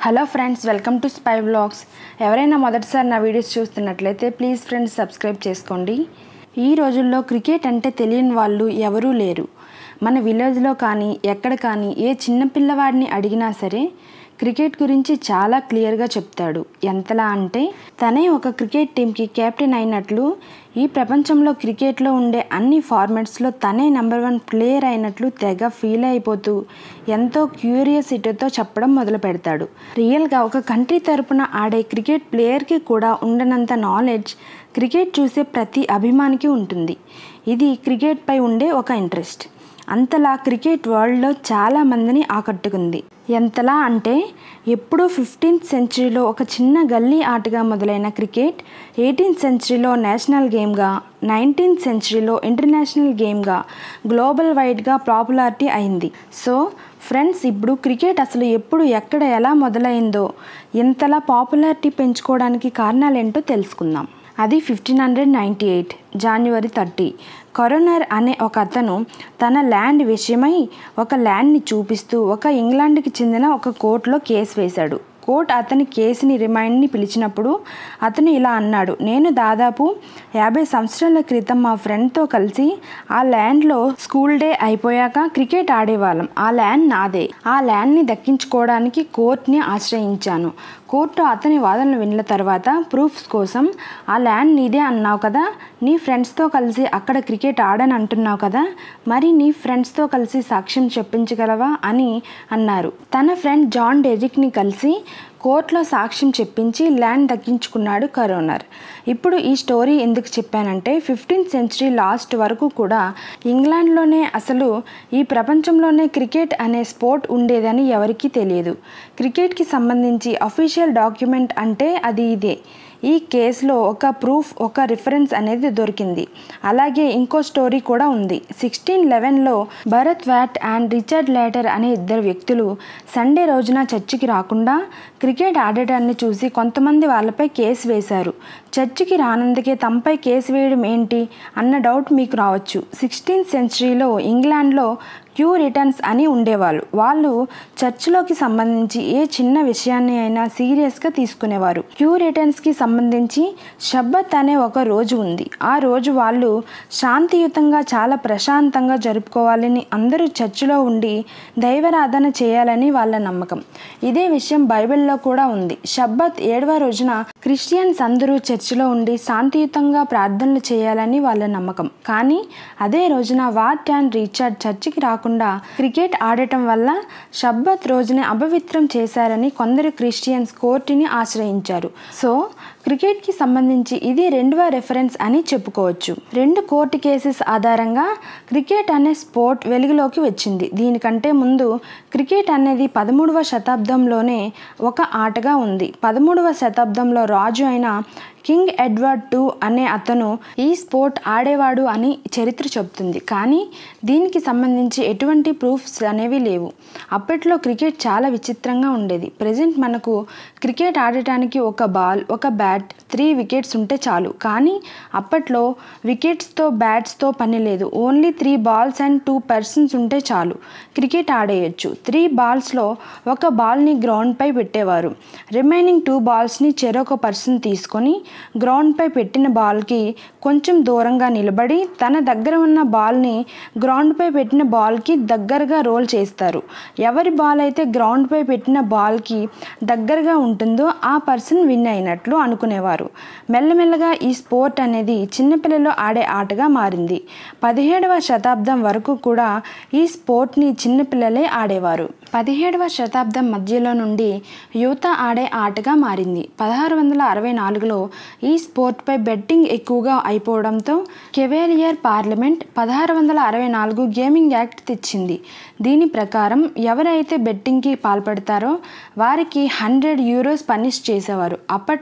hello friends welcome to spy vlogs ఎవరైనా మొదటిసారి నా వీడియోస్ చూస్తున్నట్లయితే ప్లీజ్ ఫ్రెండ్స్ సబ్స్క్రైబ్ చేసుకోండి ఈ రోజుల్లో క్రికెట్ అంటే తెలియని వాళ్ళు ఎవరూ లేరు మన విలేజ్లో కానీ ఎక్కడ కానీ ఏ చిన్న పిల్లవాడిని అడిగినా సరే క్రికెట్ గురించి చాలా క్లియర్గా చెప్తాడు ఎంతలా అంటే తనే ఒక క్రికెట్ టీంకి కెప్టెన్ అయినట్లు ఈ ప్రపంచంలో క్రికెట్లో ఉండే అన్ని ఫార్మాట్స్లో తనే నెంబర్ వన్ ప్లేయర్ అయినట్లు తెగ ఫీల్ అయిపోతూ ఎంతో క్యూరియాసిటీతో చెప్పడం మొదలు పెడతాడు రియల్గా ఒక కంట్రీ తరపున ఆడే క్రికెట్ ప్లేయర్కి కూడా ఉండనంత నాలెడ్జ్ క్రికెట్ చూసే ప్రతి అభిమానికి ఉంటుంది ఇది క్రికెట్పై ఉండే ఒక ఇంట్రెస్ట్ అంతలా క్రికెట్ వరల్డ్లో చాలా మందిని ఆకట్టుకుంది ఎంతలా అంటే ఎప్పుడో ఫిఫ్టీన్త్ సెంచరీలో ఒక చిన్న గల్లీ ఆటగా మొదలైన క్రికెట్ ఎయిటీన్త్ సెంచరీలో నేషనల్ గేమ్గా నైన్టీన్త్ సెంచరీలో ఇంటర్నేషనల్ గేమ్గా గ్లోబల్ వైడ్గా పాపులారిటీ అయింది సో ఫ్రెండ్స్ ఇప్పుడు క్రికెట్ అసలు ఎప్పుడు ఎక్కడ ఎలా మొదలైందో ఇంతలా పాపులారిటీ పెంచుకోవడానికి కారణాలేంటో తెలుసుకుందాం అది fifteen hundred ninety eight January thirty coroner అనే ఒక అతను తన ల్యాండ్ విషయమై ఒక ల్యాండ్ని చూపిస్తూ ఒక ఇంగ్లాండ్కి చెందిన ఒక కోర్టులో కేసు వేశాడు కోర్ట్ అతని కేసుని రిమైండ్ని పిలిచినప్పుడు అతను ఇలా అన్నాడు నేను దాదాపు యాభై సంవత్సరాల క్రితం మా ఫ్రెండ్తో కలిసి ఆ ల్యాండ్లో స్కూల్ డే అయిపోయాక క్రికెట్ ఆడేవాళ్ళం ఆ ల్యాండ్ నాదే ఆ ల్యాండ్ని దక్కించుకోవడానికి కోర్ట్ని ఆశ్రయించాను కోర్టు అతని వాదనలు విన్న తర్వాత ప్రూఫ్స్ కోసం ఆ ల్యాండ్ నీదే అన్నావు కదా నీ ఫ్రెండ్స్తో కలిసి అక్కడ క్రికెట్ ఆడని అంటున్నావు కదా మరి నీ ఫ్రెండ్స్తో కలిసి సాక్ష్యం చెప్పించగలవా అని అన్నారు తన ఫ్రెండ్ జాన్ డెరిక్ని కలిసి కోర్టులో సాక్ష్యం చెప్పించి ల్యాండ్ దక్కించుకున్నాడు కరోనర్ ఇప్పుడు ఈ స్టోరీ ఎందుకు చెప్పానంటే ఫిఫ్టీన్త్ సెంచరీ లాస్ట్ వరకు కూడా ఇంగ్లాండ్లోనే అసలు ఈ ప్రపంచంలోనే క్రికెట్ అనే స్పోర్ట్ ఉండేదని ఎవరికీ తెలియదు క్రికెట్కి సంబంధించి అఫీషియల్ డాక్యుమెంట్ అంటే అది ఇదే ఈ కేసులో ఒక ప్రూఫ్ ఒక రిఫరెన్స్ అనేది దొరికింది అలాగే ఇంకో స్టోరీ కూడా ఉంది సిక్స్టీన్ లెవెన్లో భరత్ వ్యాట్ అండ్ రిచర్డ్ లేటర్ అనే ఇద్దరు వ్యక్తులు సండే రోజున చర్చికి రాకుండా క్రికెట్ ఆడటాన్ని చూసి కొంతమంది వాళ్ళపై కేసు వేశారు చర్చికి రానందుకే తమపై కేసు వేయడం ఏంటి అన్న డౌట్ మీకు రావచ్చు సిక్స్టీన్త్ సెంచరీలో ఇంగ్లాండ్లో క్యూ రిటర్న్స్ అని ఉండేవాళ్ళు వాళ్ళు చర్చిలోకి సంబంధించి ఏ చిన్న విషయాన్ని అయినా సీరియస్గా తీసుకునేవారు క్యూ రిటర్న్స్కి సంబంధించి షబ్బత్ అనే ఒక రోజు ఉంది ఆ రోజు వాళ్ళు శాంతియుతంగా చాలా ప్రశాంతంగా జరుపుకోవాలని అందరూ చర్చిలో ఉండి దైవరాధన చేయాలని వాళ్ళ నమ్మకం ఇదే విషయం బైబిల్లో కూడా ఉంది షబ్బత్ ఏడవ రోజున క్రిస్టియన్స్ అందరూ చర్చిలో ఉండి శాంతియుతంగా ప్రార్థనలు చేయాలని వాళ్ళ నమ్మకం కానీ అదే రోజున వాట్ అండ్ రీచార్డ్ చర్చికి రాకుండా క్రికెట్ ఆడటం వల్ల షబ్బత్ రోజుని అపవిత్రం చేశారని కొందరు క్రిస్టియన్స్ కోర్టుని ఆశ్రయించారు సో క్రికెట్కి సంబంధించి ఇది రెండవ రెఫరెన్స్ అని చెప్పుకోవచ్చు రెండు కోర్టు కేసెస్ ఆధారంగా క్రికెట్ అనే స్పోర్ట్ వెలుగులోకి వచ్చింది దీనికంటే ముందు క్రికెట్ అనేది పదమూడవ శతాబ్దంలోనే ఒక ఆటగా ఉంది పదమూడవ శతాబ్దంలో రాజు అయిన కింగ్ ఎడ్వర్డ్ టూ అనే అతను ఈ స్పోర్ట్ ఆడేవాడు అని చరిత్ర చెబుతుంది కానీ దీనికి సంబంధించి ఎటువంటి ప్రూఫ్స్ అనేవి లేవు అప్పట్లో క్రికెట్ చాలా విచిత్రంగా ఉండేది ప్రజెంట్ మనకు క్రికెట్ ఆడటానికి ఒక బాల్ ఒక బ్యాట్ త్రీ వికెట్స్ ఉంటే చాలు కానీ అప్పట్లో వికెట్స్తో బ్యాట్స్తో పని లేదు only three balls and two persons ఉంటే చాలు క్రికెట్ ఆడేయచ్చు త్రీ బాల్స్లో ఒక బాల్ని గ్రౌండ్పై పెట్టేవారు రిమైనింగ్ టూ బాల్స్ని చెరొక పర్సన్ తీసుకొని గ్రౌండ్పై పెట్టిన బాల్కి కొంచెం దూరంగా నిలబడి తన దగ్గర ఉన్న బాల్ని గ్రౌండ్పై పెట్టిన బాల్కి దగ్గరగా రోల్ చేస్తారు ఎవరి బాల్ అయితే గ్రౌండ్పై పెట్టిన బాల్కి దగ్గరగా ఉంటుందో ఆ పర్సన్ విన్ అయినట్లు అనుకునేవారు మెల్లమెల్లగా ఈ స్పోర్ట్ అనేది చిన్నపిల్లలు ఆడే ఆటగా మారింది పదిహేడవ శతాబ్దం వరకు కూడా ఈ స్పోర్ట్ని చిన్నపిల్లలే ఆడేవారు పదిహేడవ శతాబ్దం మధ్యలో నుండి యువత ఆడే ఆటగా మారింది పదహారు వందల అరవై నాలుగులో ఈ స్పోర్ట్పై బెట్టింగ్ ఎక్కువగా అయిపోవడంతో కెవేలియర్ పార్లమెంట్ పదహారు వందల అరవై నాలుగు గేమింగ్ యాక్ట్ తెచ్చింది దీని ప్రకారం ఎవరైతే బెట్టింగ్కి పాల్పడతారో వారికి హండ్రెడ్ యూరోస్ పనిష్ చేసేవారు అప్పట్లో హండ్రెడ్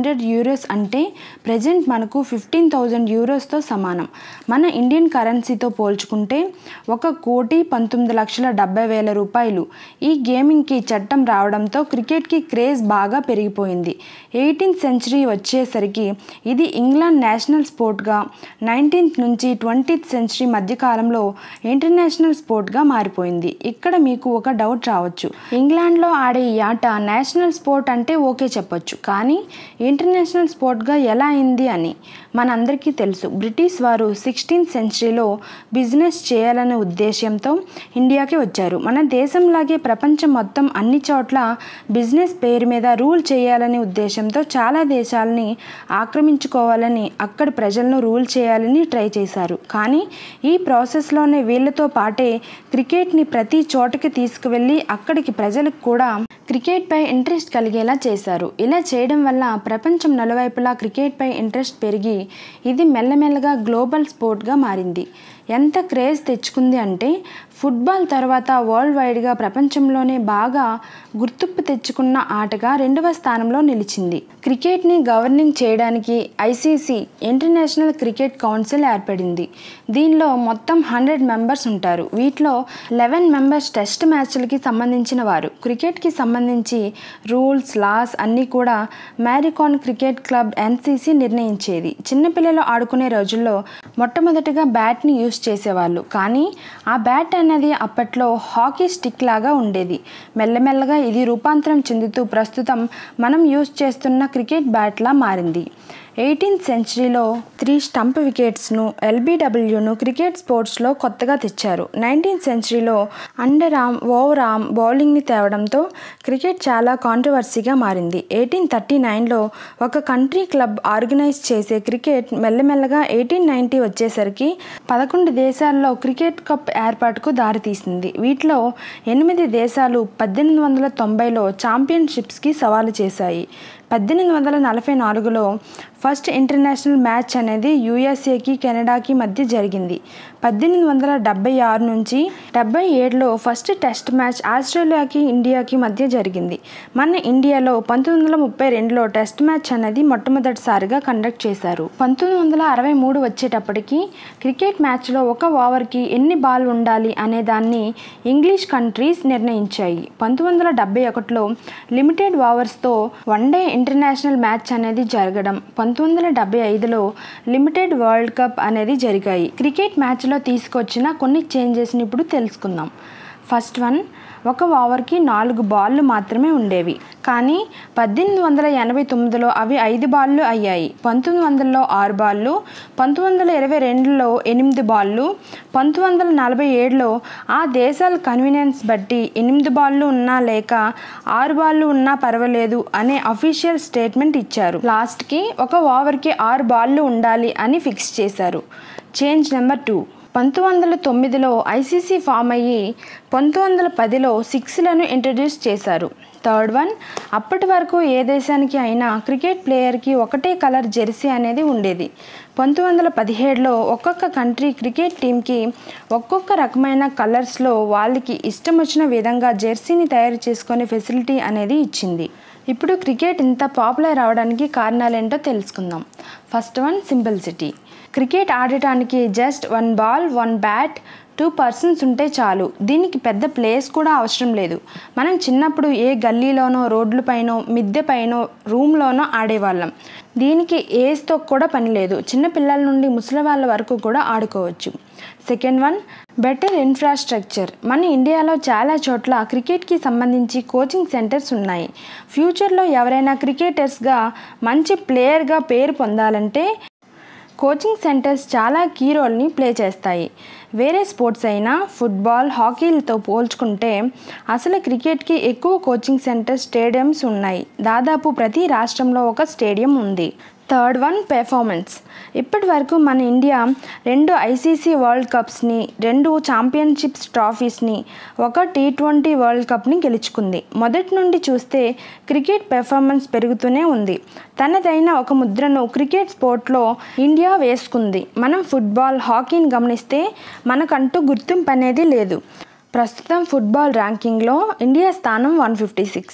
హండ్రెడ్ యూరోస్ అంటే ప్రజెంట్ మనకు ఫిఫ్టీన్ థౌజండ్ యూరోస్తో సమానం మన ఇండియన్ కరెన్సీతో పోల్చుకుంటే ఒక కోటి పంతొమ్మిది లక్షల డెబ్బై వేల రూపాయలు ఈ గేమింగ్కి చట్టం రావడంతో క్రికెట్కి క్రేజ్ బాగా పెరిగిపోయింది ఎయిటీన్త్ సెంచరీ వచ్చేసరికి ఇది ఇంగ్లాండ్ నేషనల్ స్పోర్ట్గా నైన్టీన్త్ నుంచి ట్వంటీత్ సెంచరీ మధ్యకాలంలో ఇంటర్నేషనల్ స్పోర్ట్గా మారిపోయింది ఇక్కడ మీకు ఒక డౌట్ రావచ్చు ఇంగ్లాండ్లో ఆడే ఈ ఆట నేషనల్ స్పోర్ట్ అంటే ఓకే చెప్పొచ్చు కానీ ఇంటర్నేషనల్ స్పోర్ట్గా ఎలా అయింది అని మనందరికీ తెలుసు బ్రిటిష్ వారు సిక్స్టీన్త్ సెంచరీలో బిజినెస్ చేయాలనే ఉద్దేశంతో ఇండియాకి వచ్చారు మన దేశంలాగే ప్రపంచం మొత్తం అన్ని చోట్ల బిజినెస్ పేరు మీద రూల్ చేయాలనే ఉద్దేశంతో చాలా దేశాలని ఆక్రమించుకోవాలని అక్కడి ప్రజలను రూల్ చేయాలని ట్రై చేశారు కానీ ఈ ప్రాసెస్లోనే వీళ్ళతో పాటే క్రికెట్ని ప్రతి చోటకి తీసుకువెళ్ళి అక్కడికి ప్రజలకు కూడా క్రికెట్పై ఇంట్రెస్ట్ కలిగేలా చేశారు ఇలా చేయడం వల్ల ప్రపంచం నలువైపులా క్రికెట్పై ఇంట్రెస్ట్ పెరిగి ఇది మెల్లమెల్లగా గ్లోబల్ స్పోర్ట్గా మారింది ఎంత క్రేజ్ తెచ్చుకుంది అంటే ఫుట్బాల్ తర్వాత వరల్డ్ వైడ్గా ప్రపంచంలోనే బాగా గుర్తింపు తెచ్చుకున్న ఆటగా రెండవ స్థానంలో నిలిచింది క్రికెట్ని గవర్నింగ్ చేయడానికి ఐసీసీ ఇంటర్నేషనల్ క్రికెట్ కౌన్సిల్ ఏర్పడింది దీనిలో మొత్తం హండ్రెడ్ మెంబర్స్ ఉంటారు వీటిలో లెవెన్ మెంబర్స్ టెస్ట్ మ్యాచ్లకి సంబంధించిన వారు క్రికెట్కి సంబంధించి రూల్స్ లాస్ అన్నీ కూడా మ్యారికాన్ క్రికెట్ క్లబ్ ఎన్సీసీ నిర్ణయించేది చిన్నపిల్లలు ఆడుకునే రోజుల్లో మొట్టమొదటిగా బ్యాట్ని యూస్ చేసేవాళ్ళు కానీ ఆ బ్యాట్ అనేది అప్పట్లో హాకీ స్టిక్ లాగా ఉండేది మెల్లమెల్లగా ఇది రూపాంతరం చెందుతూ ప్రస్తుతం మనం యూస్ చేస్తున్న క్రికెట్ బ్యాట్లా మారింది ఎయిటీన్త్ సెంచరీలో త్రీ స్టంప్ వికెట్స్ను ఎల్బీడబ్ల్యూను క్రికెట్ స్పోర్ట్స్లో కొత్తగా తెచ్చారు నైన్టీన్త్ సెంచరీలో అండర్ ఆర్మ్ ఓవర్ ఆర్మ్ బౌలింగ్ని తేవడంతో క్రికెట్ చాలా కాంట్రవర్సీగా మారింది ఎయిటీన్ థర్టీ నైన్లో ఒక కంట్రీ క్లబ్ ఆర్గనైజ్ చేసే క్రికెట్ మెల్లమెల్లగా ఎయిటీన్ నైంటీ వచ్చేసరికి పదకొండు దేశాల్లో క్రికెట్ కప్ ఏర్పాటుకు దారితీసింది వీటిలో ఎనిమిది దేశాలు పద్దెనిమిది వందల తొంభైలో ఛాంపియన్షిప్స్కి సవాలు చేశాయి పద్దెనిమిది వందల నలభై నాలుగులో ఫస్ట్ ఇంటర్నేషనల్ మ్యాచ్ అనేది యూఎస్ఏకి కెనడాకి మధ్య జరిగింది పద్దెనిమిది వందల డెబ్బై ఆరు నుంచి డెబ్బై ఏడులో ఫస్ట్ టెస్ట్ మ్యాచ్ ఆస్ట్రేలియాకి ఇండియాకి మధ్య జరిగింది మన ఇండియాలో పంతొమ్మిది వందల ముప్పై రెండులో టెస్ట్ మ్యాచ్ అనేది మొట్టమొదటిసారిగా కండక్ట్ చేశారు పంతొమ్మిది వందల అరవై మూడు వచ్చేటప్పటికి క్రికెట్ మ్యాచ్లో ఒక ఓవర్కి ఎన్ని బాల్ ఉండాలి అనే దాన్ని ఇంగ్లీష్ కంట్రీస్ నిర్ణయించాయి పంతొమ్మిది వందల డెబ్బై ఒకటిలో లిమిటెడ్ ఓవర్స్తో వన్ డే ఇంటర్నేషనల్ మ్యాచ్ అనేది జరగడం పంతొమ్మిది వందల డెబ్బై ఐదులో లిమిటెడ్ వరల్డ్ కప్ అనేది జరిగాయి క్రికెట్ మ్యాచ్లో తీసుకొచ్చిన కొన్ని చేంజెస్ని ఇప్పుడు తెలుసుకుందాం ఫస్ట్ వన్ ఒక ఓవర్కి నాలుగు బాళ్ళు మాత్రమే ఉండేవి కానీ పద్దెనిమిది వందల ఎనభై తొమ్మిదిలో అవి ఐదు బాళ్ళు అయ్యాయి పంతొమ్మిది వందలలో ఆరు బాళ్ళు పంతొమ్మిది వందల ఇరవై రెండులో ఎనిమిది బాళ్ళు పంతొమ్మిది వందల నలభై ఏడులో ఆ దేశాల కన్వీనియన్స్ బట్టి ఎనిమిది బాళ్ళు ఉన్నా లేక ఆరు బాళ్ళు ఉన్నా పర్వాలేదు అనే అఫీషియల్ స్టేట్మెంట్ ఇచ్చారు లాస్ట్కి ఒక ఓవర్కి ఆరు బాళ్ళు ఉండాలి అని ఫిక్స్ చేశారు చేంజ్ నెంబర్ టూ పంతొమ్మిది వందల తొమ్మిదిలో ఐసీసీ ఫామ్ అయ్యి పంతొమ్మిది వందల పదిలో సిక్స్లను ఇంట్రడ్యూస్ చేశారు థర్డ్ వన్ అప్పటి వరకు ఏ దేశానికి అయినా క్రికెట్ ప్లేయర్కి ఒకటే కలర్ జెర్సీ అనేది ఉండేది పంతొమ్మిది వందల పదిహేడులో ఒక్కొక్క కంట్రీ క్రికెట్ టీంకి ఒక్కొక్క రకమైన కలర్స్లో వాళ్ళకి ఇష్టం వచ్చిన విధంగా జెర్సీని తయారు చేసుకునే ఫెసిలిటీ అనేది ఇచ్చింది ఇప్పుడు క్రికెట్ ఇంత పాపులర్ అవడానికి కారణాలేంటో తెలుసుకుందాం ఫస్ట్ వన్ సింప్లిసిటీ క్రికెట్ ఆడటానికి just one ball one bat two persons ఉంటే చాలు దీనికి పెద్ద ప్లేస్ కూడా అవసరం లేదు మనం చిన్నప్పుడు ఏ గల్లీలోనో రోడ్లపైనో మిద్దె పైనో రూమ్లోనో ఆడేవాళ్ళం దీనికి ఏజ్తో కూడా పని లేదు చిన్న పిల్లల నుండి ముసలి వాళ్ళ వరకు కూడా ఆడుకోవచ్చు సెకండ్ వన్ బెటర్ ఇన్ఫ్రాస్ట్రక్చర్ మన ఇండియాలో చాలా చోట్ల క్రికెట్కి సంబంధించి కోచింగ్ సెంటర్స్ ఉన్నాయి ఫ్యూచర్లో ఎవరైనా క్రికెటర్స్గా మంచి ప్లేయర్గా పేరు పొందాలంటే కోచింగ్ సెంటర్స్ చాలా కీ రోల్ని ప్లే చేస్తాయి వేరే స్పోర్ట్స్ అయినా ఫుట్బాల్ హాకీలతో పోల్చుకుంటే అసలు క్రికెట్కి ఎక్కువ కోచింగ్ సెంటర్ స్టేడియంస్ ఉన్నాయి దాదాపు ప్రతి రాష్ట్రంలో ఒక స్టేడియం ఉంది థర్డ్ వన్ పెర్ఫార్మెన్స్ ఇప్పటి వరకు మన ఇండియా రెండు ఐసీసీ వరల్డ్ కప్స్ని రెండు ఛాంపియన్షిప్స్ ట్రాఫీస్ని ఒక టీ ట్వంటీ వరల్డ్ కప్ని గెలుచుకుంది మొదటి నుండి చూస్తే క్రికెట్ పెర్ఫార్మెన్స్ పెరుగుతూనే ఉంది తనదైన ఒక ముద్రను క్రికెట్ స్పోర్ట్లో ఇండియా వేసుకుంది మనం ఫుట్బాల్ హాకీని గమనిస్తే మనకంటూ గుర్తింపు అనేది లేదు ప్రస్తుతం ఫుట్బాల్ ర్యాంకింగ్లో ఇండియా స్థానం one fifty six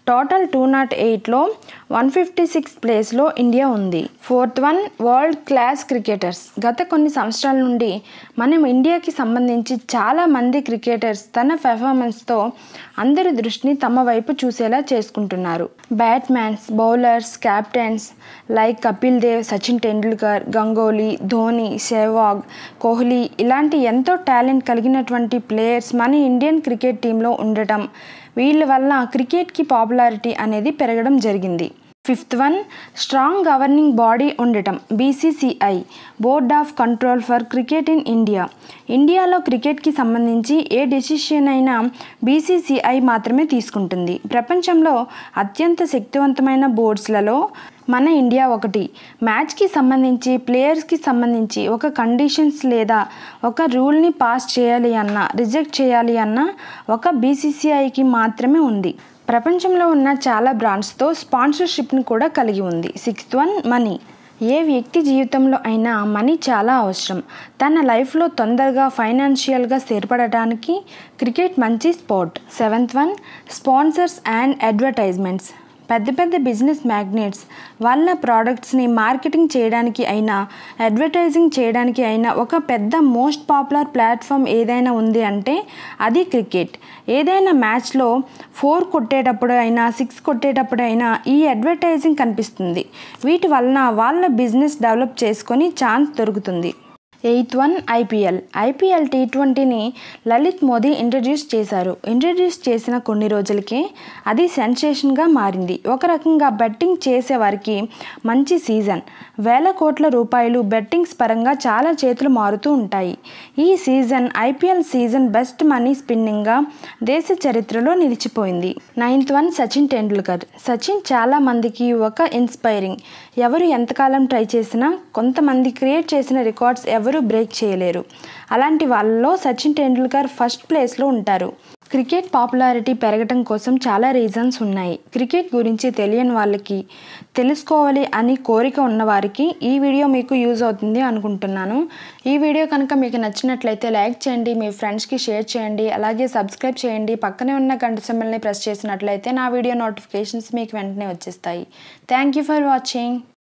total two naught ఎయిట్లో వన్ ఫిఫ్టీ సిక్స్ ప్లేస్లో ఇండియా ఉంది fourth one world class cricketers గత కొన్ని సంవత్సరాల నుండి మనం ఇండియాకి సంబంధించి చాలా మంది క్రికెటర్స్ తన పెర్ఫార్మెన్స్తో అందరి దృష్టిని తమ వైపు చూసేలా చేసుకుంటున్నారు batsmen bowlers captains like Kapil Dev Sachin Tendulkar Ganguly Dhoni Sehwag Kohli ఇలాంటి ఎంతో టాలెంట్ కలిగినటువంటి ప్లేయర్స్ మన ఇండియన్ క్రికెట్ టీంలో ఉండటం వీళ్ళ వల్ల క్రికెట్కి పాపులారిటీ అనేది పెరగడం జరిగింది fifth one strong governing body ఉండటం BCCI board of control for cricket in India ఇండియాలో క్రికెట్కి సంబంధించి ఏ డెసిషన్ అయినా బీసీసీఐ మాత్రమే తీసుకుంటుంది ప్రపంచంలో అత్యంత శక్తివంతమైన బోర్డ్స్లలో మన ఇండియా ఒకటి మ్యాచ్కి సంబంధించి ప్లేయర్స్కి సంబంధించి ఒక కండిషన్స్ లేదా ఒక రూల్ని పాస్ చేయాలి అన్నా రిజెక్ట్ చేయాలి అన్నా ఒక బీసీసీఐకి మాత్రమే ఉంది ప్రపంచంలో ఉన్న చాలా బ్రాండ్స్తో స్పాన్సర్షిప్ని కూడా కలిగి ఉంది సిక్స్త్ వన్ మనీ ఏ వ్యక్తి జీవితంలో అయినా మనీ చాలా అవసరం తన లైఫ్లో తొందరగా ఫైనాన్షియల్గా స్థిరపడటానికి క్రికెట్ మంచి sport seventh one sponsors and advertisements పెద్ద పెద్ద బిజినెస్ మ్యాగ్నెట్స్ వాళ్ళ ప్రోడక్ట్స్ని మార్కెటింగ్ చేయడానికి అయినా అడ్వర్టైజింగ్ చేయడానికి అయినా ఒక పెద్ద మోస్ట్ పాపులర్ ప్లాట్ఫామ్ ఏదైనా ఉంది అంటే అది క్రికెట్ ఏదైనా మ్యాచ్లో ఫోర్ కొట్టేటప్పుడు అయినా సిక్స్ కొట్టేటప్పుడు అయినా ఈ అడ్వర్టైజింగ్ కనిపిస్తుంది వీటి వలన వాళ్ళ బిజినెస్ డెవలప్ చేసుకొని ఛాన్స్ దొరుకుతుంది eighth one IPL IPL T ట్వంటీని లలిత్ మోదీ ఇంట్రడ్యూస్ చేశారు ఇంట్రడ్యూస్ చేసిన కొన్ని రోజులకే అది సెన్సేషన్గా మారింది ఒక రకంగా బెట్టింగ్ చేసే వారికి మంచి సీజన్ వేల కోట్ల రూపాయలు బెట్టింగ్స్ పరంగా చాలా చేతులు మారుతూ ఉంటాయి ఈ season IPL season best money స్పిన్నింగ్గా దేశ చరిత్రలో నిలిచిపోయింది నైన్త్ వన్ సచిన్ టెండూల్కర్ సచిన్ చాలా మందికి ఒక ఇన్స్పైరింగ్ ఎవరు ఎంతకాలం ట్రై చేసినా కొంతమంది క్రియేట్ చేసిన రికార్డ్స్ ఎవరు బ్రేక్ చేయలేరు అలాంటి వాళ్ళలో సచిన్ టెండూల్కర్ ఫస్ట్ ప్లేస్లో ఉంటారు క్రికెట్ పాపులారిటీ పెరగటం కోసం చాలా రీజన్స్ ఉన్నాయి క్రికెట్ గురించి తెలియని వాళ్ళకి తెలుసుకోవాలి అని కోరిక ఉన్న వారికి ఈ వీడియో మీకు యూజ్ అవుతుంది అనుకుంటున్నాను ఈ వీడియో కనుక మీకు నచ్చినట్లయితే లైక్ చేయండి మీ ఫ్రెండ్స్కి షేర్ చేయండి అలాగే సబ్స్క్రైబ్ చేయండి పక్కనే ఉన్న గంట సింబల్ని ప్రెస్ చేసినట్లయితే నా వీడియో నోటిఫికేషన్స్ మీకు వెంటనే వచ్చేస్తాయి థ్యాంక్ యూ ఫర్ వాచింగ్